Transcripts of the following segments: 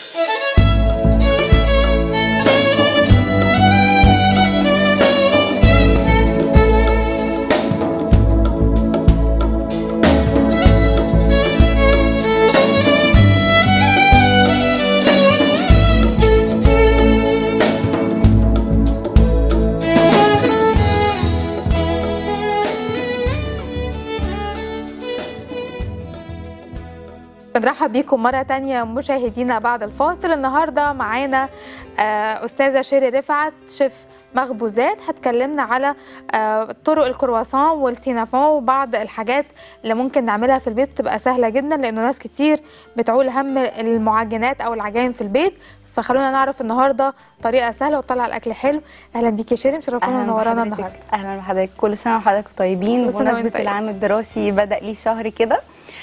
بنرحب بيكم مرة تانية مشاهدينا بعد الفاصل النهاردة معانا آه، أستاذة شيري رفعت شيف مخبوزات هتكلمنا على آه، طرق الكرواسون والسينابون وبعض الحاجات اللي ممكن نعملها في البيت بتبقى سهلة جدا لأنه ناس كتير بتعول هم المعجنات أو العجائن في البيت فخلونا نعرف النهارده طريقه سهله وتطلع الاكل حلو اهلا بيكي يا شيري مشرفانا اهلا ونورانا بحضرتك. النهارده اهلا بحضرتك كل سنه وحضرتك طيبين كل سنة وانت بمناسبه طيب. العام الدراسي بدا ليه شهر كده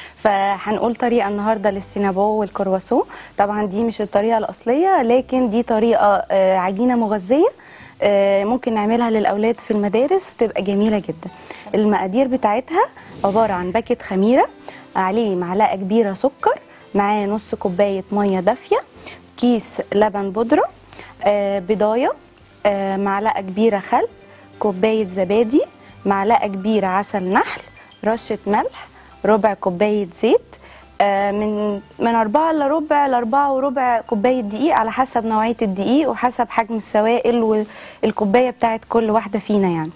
فهنقول طريقه النهارده للسينابو والكرواسون طبعا دي مش الطريقه الاصليه لكن دي طريقه آه، عجينه مغذيه آه، ممكن نعملها للاولاد في المدارس وتبقى جميله جدا المقادير بتاعتها عباره عن باكت خميره عليه معلقه كبيره سكر معاه نص كوبايه ميه دافيه كيس لبن بودره آه، بضايه آه، معلقه كبيره خل كوبايه زبادي معلقه كبيره عسل نحل رشه ملح ربع كوبايه زيت آه، من من أربعة إلا ربع لأربعة وربع كوباية دقيق على حسب نوعية الدقيق وحسب حجم السوائل والكوباية بتاعت كل واحدة فينا يعني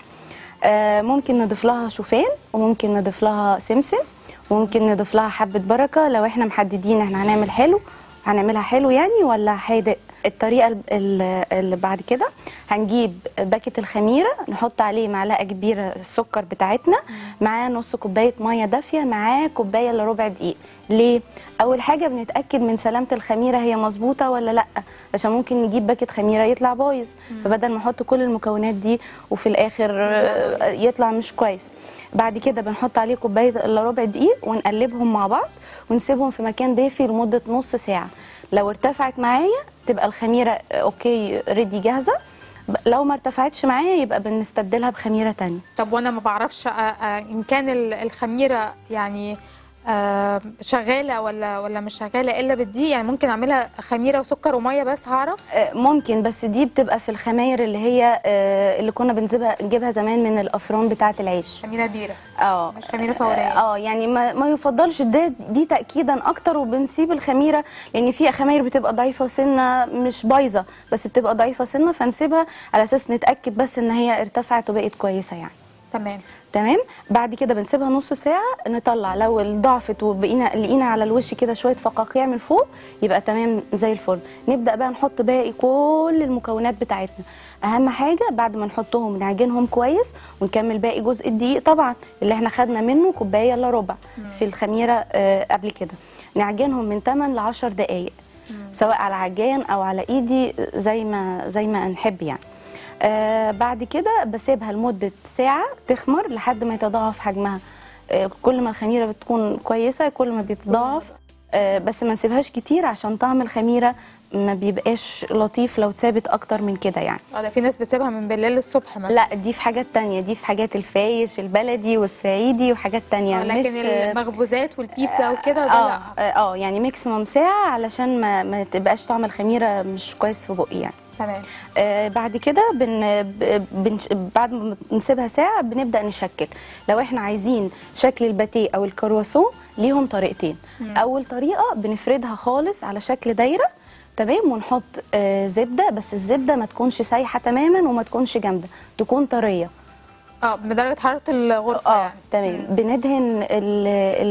آه، ممكن نضيف لها شوفان وممكن نضيف لها سمسم وممكن نضيف لها حبة بركة لو احنا محددين احنا هنعمل حلو هنعملها حلو يعني ولا حادق الطريقة ال- ال- اللي بعد كده هنجيب باكت الخميرة نحط عليه معلقة كبيرة السكر بتاعتنا معاه نص كوباية مية دافية معاه كوباية الا ربع دقيق ليه؟ أول حاجة بنتأكد من سلامة الخميرة هي مظبوطة ولا لأ عشان ممكن نجيب باكت خميرة يطلع بايظ فبدل ما نحط كل المكونات دي وفي الآخر آه، يطلع مش كويس بعد كده بنحط عليه كوباية الا ربع دقيق ونقلبهم مع بعض ونسيبهم في مكان دافي لمدة نص ساعة لو ارتفعت معايا تبقى الخميرة آه، اوكي ريدي جاهزة ب- لو ما ارتفعتش معايا يبقى بنستبدلها بخميرة تانية طب وانا ما بعرفش آه، آه، ان كان ال- الخميره يعني آه، شغاله ولا ولا مش شغاله الا بالدقيق يعني ممكن اعملها خميره وسكر وميه بس هعرف آه، ممكن بس دي بتبقى في الخماير اللي هي آه، اللي كنا بنجيبها نجيبها زمان من الافران بتاعه العيش خميره بيره اه مش خميرة فورية. اه يعني ما, ما يفضلش ده دي تاكيدا اكتر وبنسيب الخميره لان في خماير بتبقى ضعيفه سنه مش بايظه بس بتبقى ضعيفه سنه فنسيبها على اساس نتاكد بس ان هي ارتفعت وبقت كويسه يعني تمام تمام بعد كده بنسيبها نص ساعه نطلع لو ضعفت وبقينا لقينا على الوش كده شويه فقاقيع من فوق يبقى تمام زي الفل نبدا بقى نحط باقي كل المكونات بتاعتنا اهم حاجه بعد ما نحطهم نعجنهم كويس ونكمل باقي جزء الدقيق طبعا اللي احنا خدنا منه كوبايه الا ربع في الخميره آه قبل كده نعجنهم من 8 ل 10 دقائق سواء على عجان او على ايدي زي ما زي ما نحب يعني آه بعد كده بسيبها لمدة ساعة تخمر لحد ما يتضاعف حجمها آه كل ما الخميرة بتكون كويسة كل ما بيتضاعف آه بس ما نسيبهاش كتير عشان طعم الخميرة ما بيبقاش لطيف لو اتسابت اكتر من كده يعني اه ده في ناس بتسيبها من بالليل للصبح مثلا لا دي في حاجات تانية دي في حاجات الفايش البلدي والصعيدي وحاجات تانية آه، لكن مش المخبوزات والبيتزا وكده ده اه لا اه يعني ماكسيموم ساعة علشان ما, ما تبقاش طعم الخميرة مش كويس في بقي يعني تمام آه بعد كده بن ب- بنش بعد ما نسيبها ساعة بنبدأ نشكل لو احنا عايزين شكل الباتيه أو الكرواسون ليهم طريقتين أول طريقة بنفردها خالص على شكل دايرة تمام ونحط آه زبدة بس الزبدة ما تكونش سايحة تماما وما تكونش جامدة تكون طرية اه بدرجه حراره الغرفه اه يعني تمام بندهن ال-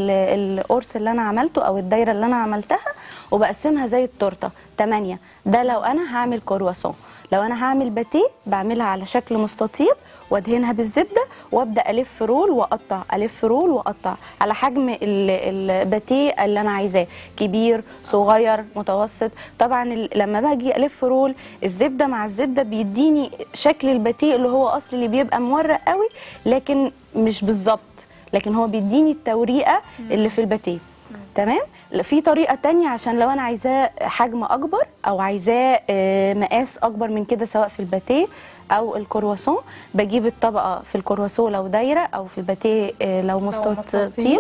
ال- القرص اللي انا عملته او الدايره اللي انا عملتها وبقسمها زي التورته 8 ده لو انا هعمل كرواسون لو انا هعمل باتيه بعملها على شكل مستطيل وادهنها بالزبده وابدا الف رول واقطع الف رول واقطع على حجم ال- الباتيه اللي انا عايزاه كبير صغير متوسط طبعا ال- لما باجي الف رول الزبده مع الزبده بيديني شكل الباتيه اللي هو اصل اللي بيبقى مورق قوي لكن مش بالظبط لكن هو بيديني التوريقه اللي في الباتيه تمام لا، في طريقه تانية عشان لو انا عايزاه حجم اكبر او عايزاه آه، مقاس اكبر من كده سواء في الباتيه او الكرواسون بجيب الطبقه في الكرواسون لو دايره او في الباتيه آه، لو مستطيل مستطيل.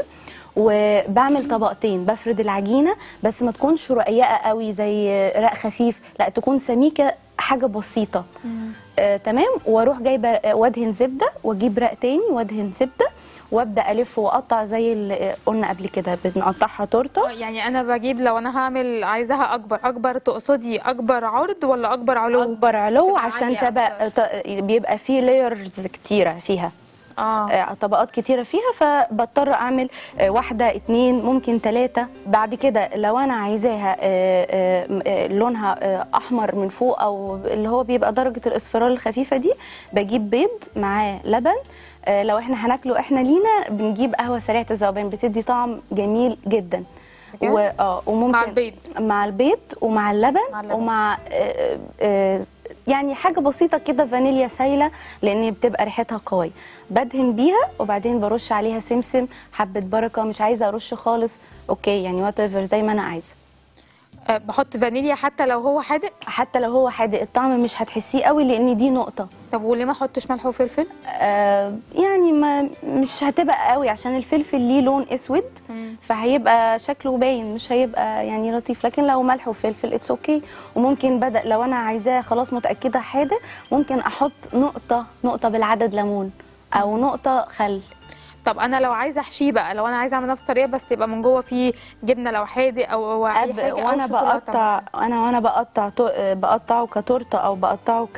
وبعمل طبقتين بفرد العجينه بس ما تكونش رقيقه قوي زي رق خفيف لا تكون سميكه حاجه بسيطه آه تمام واروح جايبه آه، وادهن زبده واجيب رق تاني وادهن زبده وابدا الف واقطع زي اللي قلنا قبل كده بنقطعها تورته آه، يعني انا بجيب لو انا هعمل عايزاها اكبر اكبر تقصدي اكبر عرض ولا اكبر علو اكبر علو تبقى عشان عالية تبقى ت- بيبقى فيه لايرز كتيره فيها اه آه، طبقات كتيره فيها فبضطر اعمل آه، واحده اتنين ممكن ثلاثه بعد كده لو انا عايزاها آه، آه، آه، لونها آه، احمر من فوق او اللي هو بيبقى درجه الاصفرار الخفيفه دي بجيب بيض معاه لبن آه، لو احنا هناكله احنا لينا بنجيب قهوه سريعه الذوبان بتدي طعم جميل جدا بجد؟ و... اه وممكن مع البيض. مع البيض ومع اللبن, مع اللبن. ومع آه، آه، يعني حاجه بسيطه كده فانيليا سايله لان بتبقى ريحتها قويه بدهن بيها وبعدين برش عليها سمسم حبه بركه مش عايزه ارش خالص اوكي يعني وات زي ما انا عايزه آه، بحط فانيليا حتى لو هو حادق حتى لو هو حادق الطعم مش هتحسيه قوي لان دي نقطه طب وليه ما احطش ملح وفلفل آه يعني ما مش هتبقى قوي عشان الفلفل ليه لون اسود فهيبقى شكله باين مش هيبقى يعني لطيف لكن لو ملح وفلفل اتس اوكي وممكن بدا لو انا عايزاه خلاص متاكده حادق ممكن احط نقطه نقطه بالعدد ليمون او نقطه خل طب انا لو عايزه احشيه بقى لو انا عايزه اعمل نفس الطريقه بس يبقى من جوه فيه جبنه لو حادق او او اي أب حاجه او وانا شوكولاته بقطع مثلاً. انا وانا بقطع تو- بقطعه كتورته او بقطعه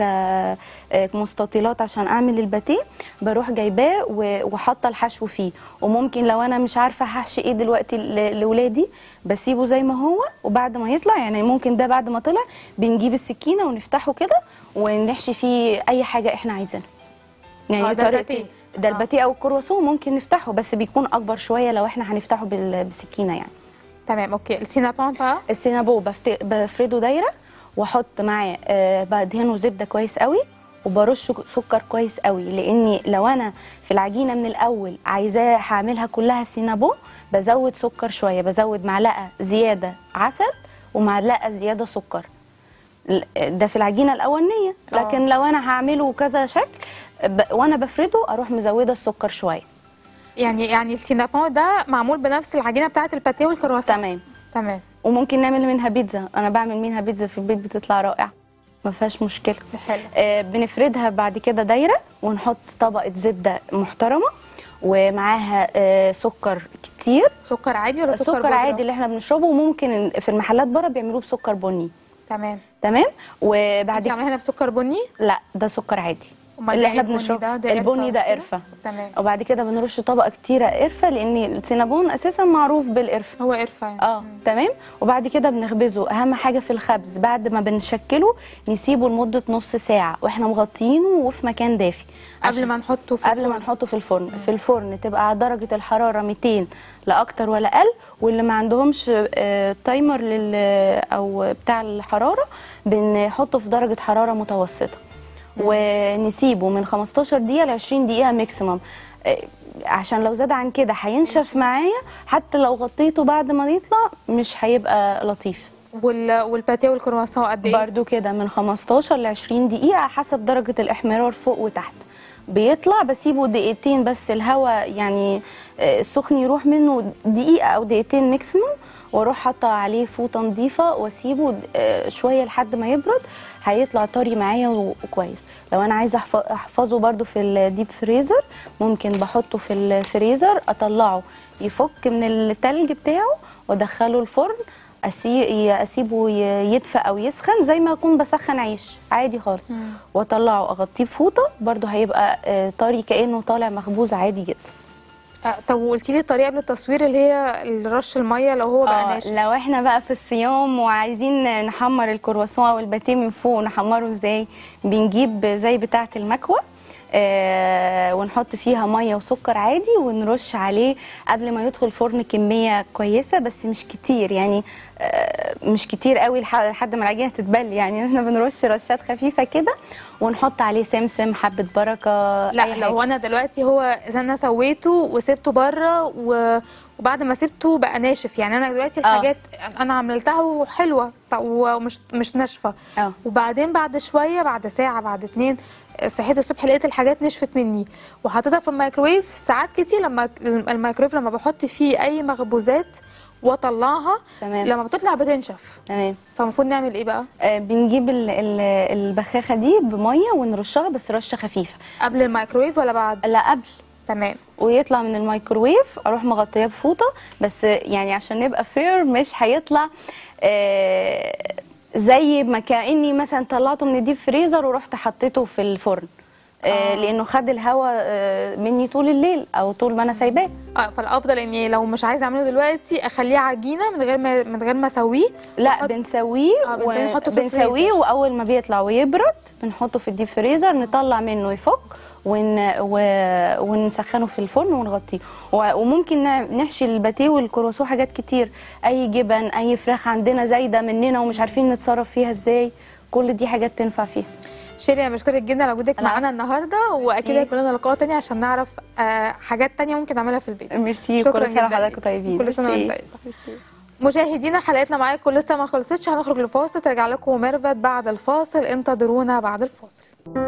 كمستطيلات عشان اعمل الباتيه بروح جايباه و- وحاطه الحشو فيه وممكن لو انا مش عارفه هحشي ايه دلوقتي ل- لاولادي بسيبه زي ما هو وبعد ما يطلع يعني ممكن ده بعد ما طلع بنجيب السكينه ونفتحه كده ونحشي فيه اي حاجه احنا عايزينها يعني آه، ده طريقة- الباتيه. ده آه. الباتيه او الكرواسون ممكن نفتحه بس بيكون اكبر شويه لو احنا هنفتحه بال- بالسكينه يعني تمام اوكي السينابون بقى السينابو بفت- بفرده دايره واحط معاه آه، بدهنه زبده كويس قوي وبرش سكر كويس قوي لاني لو انا في العجينه من الاول عايزاه هعملها كلها سينابو بزود سكر شويه بزود معلقه زياده عسل ومعلقه زياده سكر ل- ده في العجينه الاولانيه آه. لكن لو انا هعمله كذا شكل ب... وانا بفرده اروح مزوده السكر شويه يعني يعني السينابون ده معمول بنفس العجينه بتاعه الباتيه والكرواسون تمام تمام وممكن نعمل منها بيتزا انا بعمل منها بيتزا في البيت بتطلع رائعه ما فيهاش مشكله حلو. آه بنفردها بعد كده دايره ونحط طبقه زبده محترمه ومعاها آه سكر كتير سكر عادي ولا سكر, سكر بودرة؟ عادي اللي احنا بنشربه وممكن في المحلات بره بيعملوه بسكر بني تمام تمام وبعد انت كده عاملاها هنا بسكر بني لا ده سكر عادي أمال اللي ده احنا إيه البني بنشربه ده؟ ده قرفة البني ده مش كده؟ قرفه تمام. وبعد كده بنرش طبقه كتيره قرفه لان السينابون اساسا معروف بالقرفه هو قرفه يعني اه تمام وبعد كده بنخبزه اهم حاجه في الخبز بعد ما بنشكله نسيبه لمده نص ساعه واحنا مغطيينه وفي مكان دافي قبل عشان- ما نحطه في قبل ما الفرن. نحطه في الفرن في الفرن تبقى على درجه الحراره 200 لا اكتر ولا اقل واللي ما عندهمش آه، تايمر لل او بتاع الحراره بنحطه في درجه حراره متوسطه ونسيبه من 15 دقيقه ل 20 دقيقه ماكسيمم آه، عشان لو زاد عن كده هينشف معايا حتى لو غطيته بعد ما يطلع مش هيبقى لطيف وال... والباتيه والكرواسون قد ايه برضو كده من 15 ل 20 دقيقة حسب درجة الإحمرار فوق وتحت بيطلع بسيبه دقيقتين بس الهواء يعني آه، السخن يروح منه دقيقة أو دقيقتين ماكسيموم واروح حاطه عليه فوطه نظيفه واسيبه آه، شويه لحد ما يبرد هيطلع طري معايا وكويس لو انا عايزه أحف- احفظه برده في الديب فريزر ممكن بحطه في الفريزر اطلعه يفك من التلج بتاعه وادخله الفرن أسي- اسيبه ي- يدفى او يسخن زي ما اكون بسخن عيش عادي خالص واطلعه اغطيه بفوطه برده هيبقى آه، طري كانه طالع مخبوز عادي جدا آه، طب وقلتي لي الطريقه قبل التصوير اللي هي رش الميه لو هو بقى آه، ناشف لو احنا بقى في الصيام وعايزين نحمر الكرواسون او الباتيه من فوق نحمره ازاي بنجيب زي بتاعه المكوى آه ونحط فيها ميه وسكر عادي ونرش عليه قبل ما يدخل الفرن كميه كويسه بس مش كتير يعني آه، مش كتير قوي لح- لحد ما العجينه تتبل يعني احنا بنرش رشات خفيفه كده ونحط عليه سمسم حبه بركه لا أي لو حاجة. انا دلوقتي هو اذا انا سويته وسبته بره و... وبعد ما سبته بقى ناشف يعني انا دلوقتي الحاجات انا عملتها وحلوه ط- ومش مش ناشفه اه وبعدين بعد شويه بعد ساعه بعد اتنين صحيت الصبح لقيت الحاجات نشفت مني وحطيتها في الميكروويف ساعات كتير لما الميكروويف لما بحط فيه اي مخبوزات واطلعها تمام. لما بتطلع بتنشف تمام فالمفروض نعمل ايه بقى آه، بنجيب ال- ال- البخاخه دي بميه ونرشها بس رشه خفيفه قبل الميكروويف ولا بعد لا قبل تمام ويطلع من الميكروويف اروح مغطياه بفوطه بس يعني عشان نبقى فير مش هيطلع آه، زي ما كاني مثلا طلعته من الديب فريزر ورحت حطيته في الفرن آه، لانه خد الهواء آه، مني طول الليل او طول ما انا سايباه اه فالافضل اني لو مش عايزه اعمله دلوقتي اخليه عجينه من غير ما من غير ما اسويه لا وأحط- بنسويه آه، بنسويه نحطه في بنسويه الفريزر. واول ما بيطلع ويبرد بنحطه في الديب فريزر نطلع منه يفك ون... و... ونسخنه في الفرن ونغطيه و... وممكن نع- نحشي الباتيه والكرواسون حاجات كتير اي جبن اي فراخ عندنا زايده مننا ومش عارفين نتصرف فيها ازاي كل دي حاجات تنفع فيها شيري انا بشكرك جدا على وجودك العفو. معانا النهارده واكيد ميرسي. هيكون لنا لقاء تاني عشان نعرف آه حاجات تانية ممكن نعملها في البيت ميرسي شكراً كل سنه جداً وحضراتكم ليك. طيبين كل سنة وانت ميرسي. طيبة. ميرسي. مشاهدينا حلقتنا معاكم لسه ما خلصتش هنخرج لفاصل ترجع لكم ميرفت بعد الفاصل انتظرونا بعد الفاصل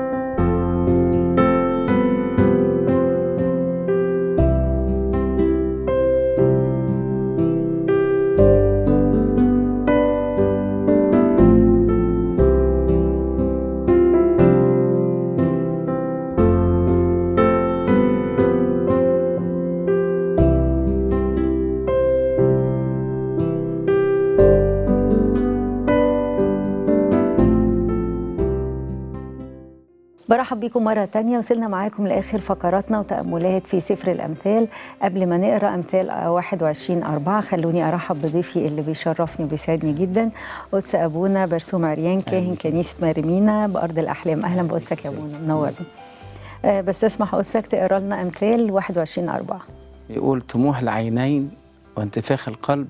برحب بيكم مرة تانية وصلنا معاكم لآخر فقراتنا وتأملات في سفر الأمثال قبل ما نقرأ أمثال 21 أربعة خلوني أرحب بضيفي اللي بيشرفني وبيسعدني جدا قدس أبونا برسوم عريان كاهن كنيسة مريمينا بأرض الأحلام أهلا بقدسك يا أبونا منورني آه بس اسمح قدسك تقرا لنا أمثال 21 أربعة يقول طموح العينين وانتفاخ القلب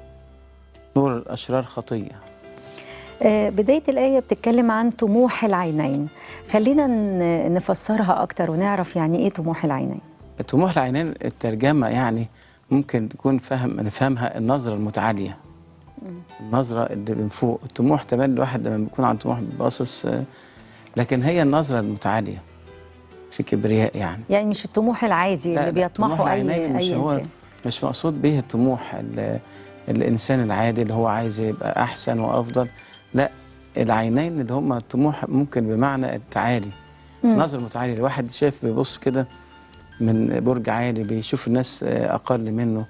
نور الأشرار خطية آه، بداية الآية بتتكلم عن طموح العينين خلينا ن- نفسرها أكتر ونعرف يعني إيه طموح العينين طموح العينين الترجمة يعني ممكن تكون فهم نفهمها النظرة المتعالية النظرة اللي من فوق الطموح تبان الواحد لما بيكون عن طموح باصص آه، لكن هي النظرة المتعالية في كبرياء يعني يعني مش الطموح العادي لا، اللي لا، طموح بيطمحه أي, العينين مش أي هو إنسان مش مقصود به الطموح ال- الإنسان العادي اللي هو عايز يبقى أحسن وأفضل لا العينين اللي هم الطموح ممكن بمعنى التعالي مم. نظر متعالي الواحد شايف بيبص كده من برج عالي بيشوف الناس آه، أقل منه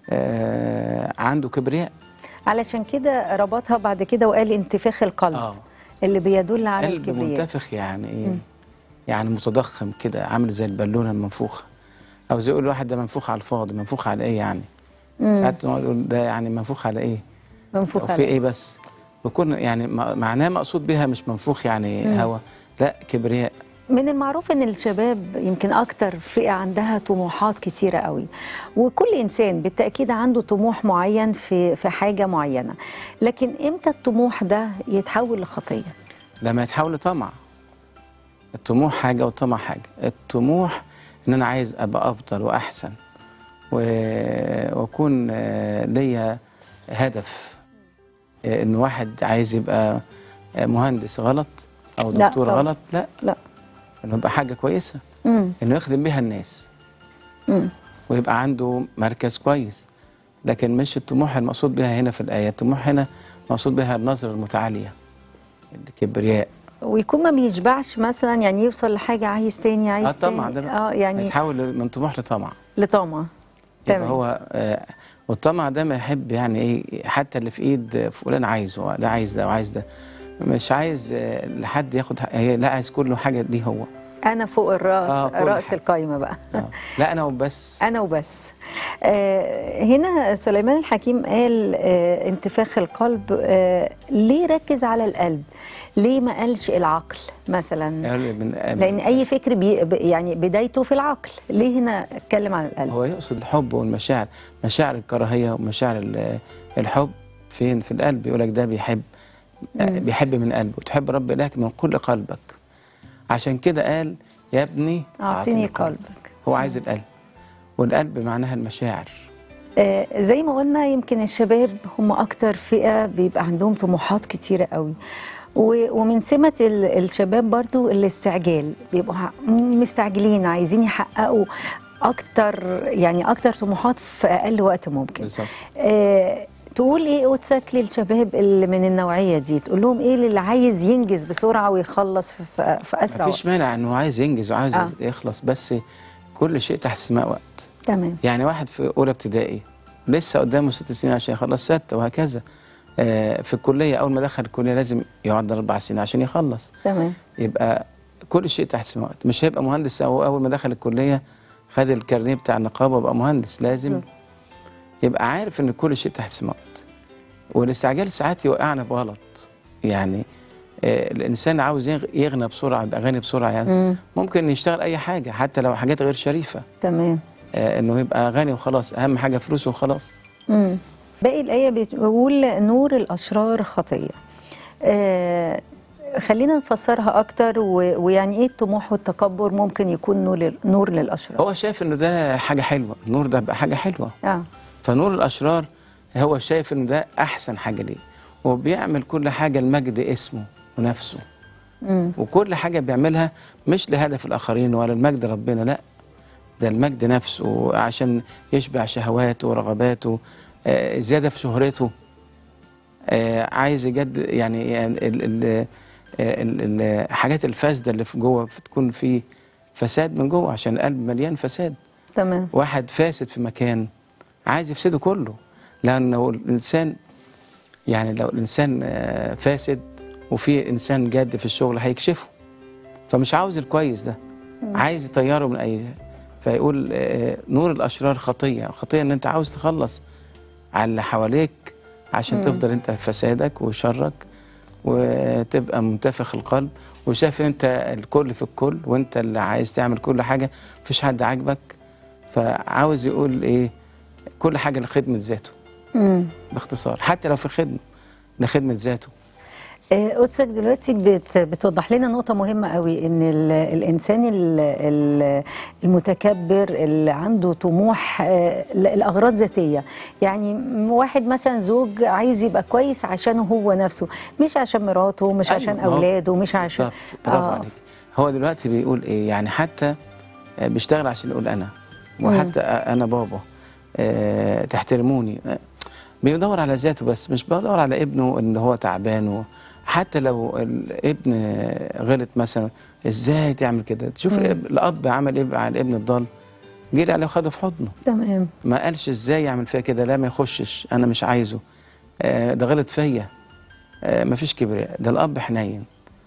آه، عنده كبرياء علشان كده ربطها بعد كده وقال انتفاخ القلب اه اللي بيدل على قلب الكبرياء منتفخ يعني ايه يعني متضخم كده عامل زي البالونه المنفوخه او زي يقول الواحد ده منفوخ على الفاضي منفوخ على ايه يعني مم. ساعات نقعد نقول ده يعني منفوخ على ايه منفوخ او في عليه. ايه بس بيكون يعني م- معناه مقصود بها مش منفوخ يعني هوا لا كبرياء من المعروف ان الشباب يمكن اكتر فئه عندها طموحات كتيره قوي وكل انسان بالتاكيد عنده طموح معين في في حاجه معينه لكن امتى الطموح ده يتحول لخطيه لما يتحول لطمع الطموح حاجه والطمع حاجه الطموح ان انا عايز ابقى افضل واحسن و- واكون آه، ليا هدف آه، ان واحد عايز يبقى آه، مهندس غلط او لا دكتور طبعا. غلط لا لا انه يبقى حاجه كويسه امم انه يخدم بيها الناس امم ويبقى عنده مركز كويس لكن مش الطموح المقصود بها هنا في الآية الطموح هنا مقصود بها النظرة المتعالية الكبرياء ويكون ما بيشبعش مثلا يعني يوصل لحاجه عايز تاني عايز اه طمع تاني ده بقى اه يعني يتحول من طموح لطمع لطمع يبقى تمام. هو آه والطمع ده ما يحب يعني ايه حتى اللي في ايد فلان عايزه ده عايز ده وعايز ده مش عايز آه لحد ياخد حق- هي لا عايز كله حاجه دي هو انا فوق الراس آه، كل راس حاجة. القايمه بقى آه. لا انا وبس أنا وبس آه هنا سليمان الحكيم قال آه انتفاخ القلب آه ليه ركز على القلب ليه ما قالش العقل مثلا من لأن أي فكر بي ب- يعني بدايته في العقل ليه هنا اتكلم عن القلب هو يقصد الحب والمشاعر مشاعر الكراهيه ومشاعر ال- الحب فين في القلب يقول لك ده بيحب بيحب من قلبه تحب رب إلهك من كل قلبك عشان كده قال يا ابني اعطيني قلبك هو عايز القلب والقلب معناها المشاعر آه، زي ما قلنا يمكن الشباب هم اكتر فئه بيبقى عندهم طموحات كتيره قوي و- ومن سمة ال- الشباب برضو الاستعجال بيبقوا ع- مستعجلين عايزين يحققوا اكتر يعني اكتر طموحات في اقل وقت ممكن بالظبط آه، تقول ايه قدسك للشباب اللي من النوعيه دي تقول لهم ايه اللي عايز ينجز بسرعه ويخلص في, في, في اسرع مفيش وقت مانع انه عايز ينجز وعايز آه. يخلص بس كل شيء تحت سماء وقت تمام يعني واحد في اولى ابتدائي لسه قدامه ست سنين عشان يخلص ستة وهكذا آه، في الكليه اول ما دخل الكليه لازم يقعد اربع سنين عشان يخلص تمام يبقى كل شيء تحت سماء وقت مش هيبقى مهندس او اول ما دخل الكليه خد الكارنيه بتاع النقابه وبقى مهندس لازم بالظبط. يبقى عارف ان كل شيء تحت سماء وقت والاستعجال ساعات يوقعنا في غلط يعني آه، الانسان عاوز يغ- يغنى بسرعه يبقى غني بسرعه يعني مم. ممكن يشتغل اي حاجه حتى لو حاجات غير شريفه تمام آه، انه يبقى غني وخلاص اهم حاجه فلوسه وخلاص مم. باقي الآية بتقول نور الأشرار خطية آه خلينا نفسرها أكتر و- ويعني إيه الطموح والتكبر ممكن يكون نور, لل- نور للأشرار هو شايف انه ده حاجه حلوه النور ده بقى حاجه حلوه آه. فنور الاشرار هو شايف انه ده احسن حاجه ليه وبيعمل كل حاجه لمجد اسمه ونفسه مم. وكل حاجه بيعملها مش لهدف الاخرين ولا لمجد ربنا لا ده المجد نفسه عشان يشبع شهواته ورغباته آه، زياده في شهرته آه، عايز يجد يعني يعني ال- ال- ال- الحاجات الفاسده اللي في جوه تكون في فساد من جوه عشان القلب مليان فساد تمام واحد فاسد في مكان عايز يفسده كله لانه الانسان يعني لو الانسان آه، فاسد وفي انسان جاد في الشغل هيكشفه فمش عاوز الكويس ده عايز يطيره من اي فيقول آه، نور الاشرار خطيه خطيه ان انت عاوز تخلص على اللي حواليك عشان تفضل انت في فسادك وشرك وتبقى منتفخ القلب وشايف انت الكل في الكل وانت اللي عايز تعمل كل حاجه مفيش حد عاجبك فعاوز يقول ايه كل حاجه لخدمه ذاته مم. باختصار حتى لو في خدمه لخدمه ذاته آه، قدسك دلوقتي بت بتوضح لنا نقطة مهمة قوي إن ال- الإنسان ال- ال- المتكبر اللي عنده طموح آه، ل- الأغراض ذاتية يعني م- واحد مثلا زوج عايز يبقى كويس عشان هو نفسه مش عشان مراته مش أيوة، عشان ما هو أولاده مش عشان بالظبط برافو آه. عليك هو دلوقتي بيقول ايه يعني حتى آه، بيشتغل عشان يقول انا وحتى آه، انا بابا آه، تحترموني آه، بيدور على ذاته بس مش بيدور على ابنه ان هو تعبان و- حتى لو الابن آه، غلط مثلا ازاي تعمل كده تشوف الاب, الاب عمل ايه على الابن الضال جري عليه وخده في حضنه تمام ما قالش ازاي يعمل فيها كده لا ما يخشش انا مش عايزه آه، ده غلط فيا آه، مفيش كبرياء ده الاب حنين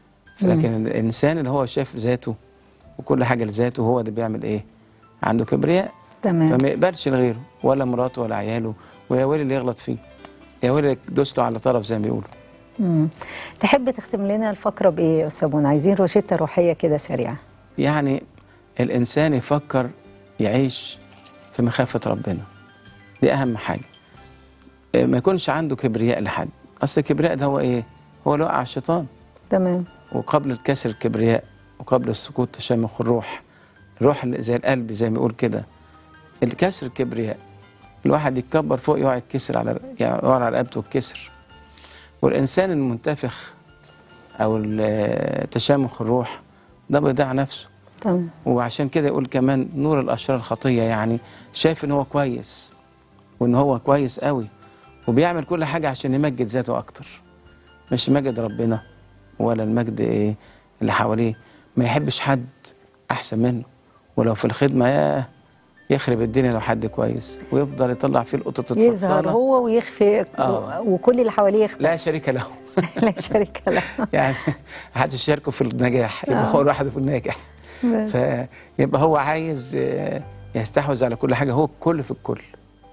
لكن الانسان اللي هو شايف ذاته وكل حاجه لذاته هو ده بيعمل ايه عنده كبرياء تمام فما يقبلش لغيره ولا مراته ولا عياله ويا ويلي اللي يغلط فيه يا ويلي اللي يدوس له على طرف زي ما بيقولوا مم. تحب تختم لنا الفقرة بإيه يا أستاذ منى؟ عايزين روشتة روحية كده سريعة يعني الانسان يفكر يعيش في مخافه ربنا دي اهم حاجه آه، ما يكونش عنده كبرياء لحد اصل الكبرياء ده هو ايه هو اللي وقع الشيطان تمام وقبل الكسر الكبرياء وقبل السكوت تشامخ الروح الروح اللي زي القلب زي ما يقول كده الكسر الكبرياء الواحد يتكبر فوق يقع يتكسر على يعني يقع على رقبته الكسر والانسان المنتفخ او ال- تشامخ الروح ده بيضيع نفسه تمام وعشان كده يقول كمان نور الاشرار خطيه يعني شايف ان هو كويس وان هو كويس قوي وبيعمل كل حاجه عشان يمجد ذاته اكتر مش يمجد ربنا ولا المجد ايه اللي حواليه ما يحبش حد احسن منه ولو في الخدمه ياه يخرب الدنيا لو حد كويس ويفضل يطلع فيه القطط يظهر الفصاله هو ويخفي آه. وكل اللي حواليه يخفي لا شريك له لا شريك له يعني محدش يشاركه في النجاح يبقى آه. هو لوحده في الناجح بس. فيبقى هو عايز آه، يستحوذ على كل حاجه هو الكل في الكل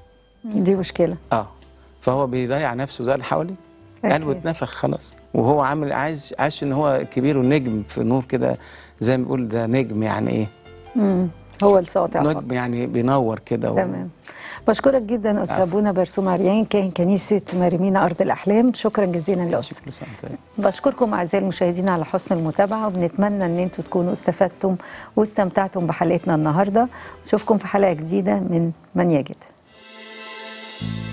دي مشكلة اه فهو بيضيع نفسه ده اللي حواليه أكيد. قلبه اتنفخ خلاص وهو عامل عايز عايش ان هو كبير ونجم في نور كده زي ما بيقول ده نجم يعني ايه مم. هو الساطع فقط. نجم يعني بينور كده و- تمام بشكرك جدا استاذ العفو. ابونا برسوم عريان كاهن كنيسه مريمينا ارض الاحلام شكرا جزيلا لاستاذ شكرا سنة طيب. بشكركم اعزائي المشاهدين على حسن المتابعه وبنتمنى ان انتم تكونوا استفدتم واستمتعتم بحلقتنا النهارده نشوفكم في حلقه جديده من من يجد